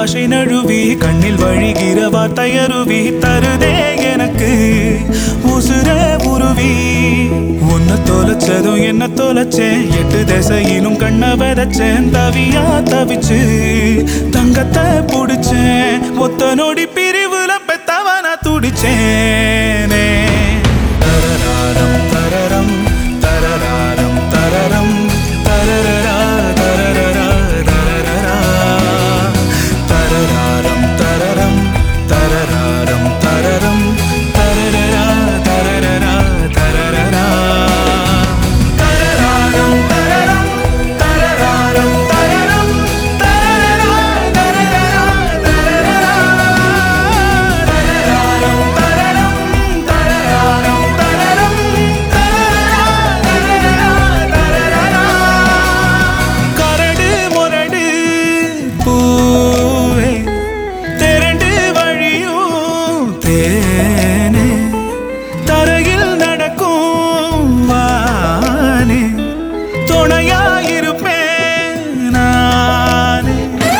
பாஷை நழுவி கண்ணில் வழிகிற வார்த்தையருவி தருதே எனக்கு உசுர உருவி உன்னை தொலைச்சதும் என்ன தொலைச்சேன் எட்டு திசையிலும் கண்ணை விதைச்சேன் தவியா தவிச்சு தங்கத்தை புடிச்சேன் ஒத்த நொடி பிரிவுல பெத்தவனா துடிச்சேனே தரராரம் தரரம் தரராரம் தரரம் தரரரா தரரரா தரரரா தரராரம் தரரம் தரராரம் தரரம் தரரரா தரரரா தரரரா தரராரம் தரரம் தரராரம் தரரம் தரரரா தரரரா தரரரா தரராரம் தரரம் தரராரம் தரரம் தரரரா தரரரா கரடு முரடு பூவே திரண்டு வழியும் தேனே தரையில் நடக்கும் வானே துணையாயிருப்பேன் நானே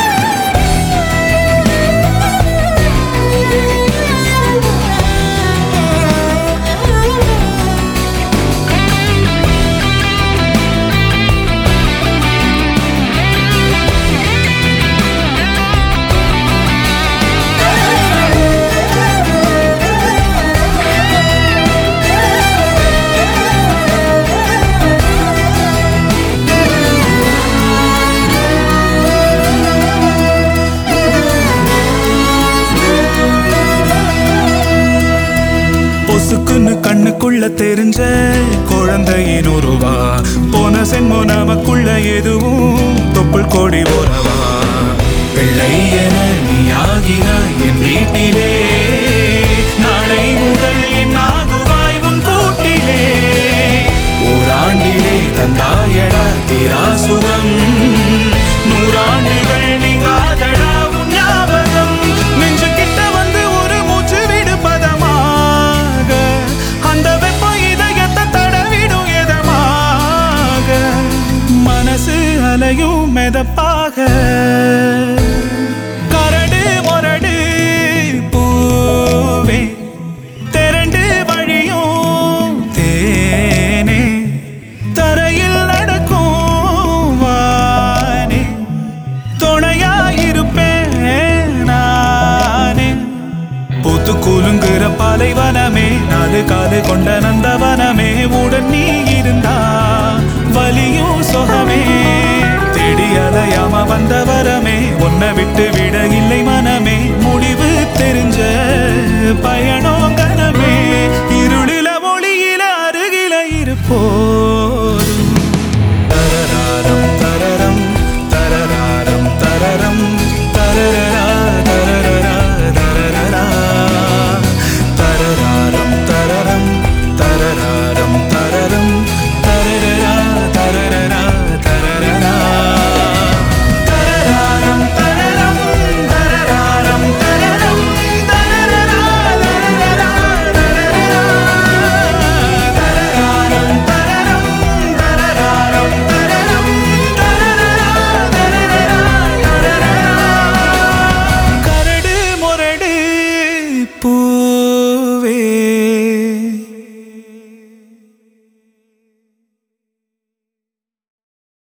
பொசுக்குன்னு கண்ணுக்குள்ள தெரிஞ்ச குழந்தையின் உருவா போன சென்மோ நமக்குள்ள எதுவும் தொப்புள் கோடி உறவா பிள்ளை என நீ ஆகினாய் என் வீட்டிலே நாளை முதல் என் ஆகுவாய் உன் கூட்டிலே ஓராண்டிலே தந்தாயடா தீரா சுகம் நூறாண்டுகள் நீங்காதடா உன் ஞாபகம் நெஞ்சு கிட்ட வந்து ஒரு மூச்சு விடு பதமாக அந்த வெப்பம் இதயத்தை தடவிடும் எதமாக மனசு அலையும் மெதப்பாக கரடு முரடு பூவே திரண்டு வழியும் தேனே தரையில் நடக்கும் வானே துணையாயிருப்பேன் நானே பூத்து குலுங்குற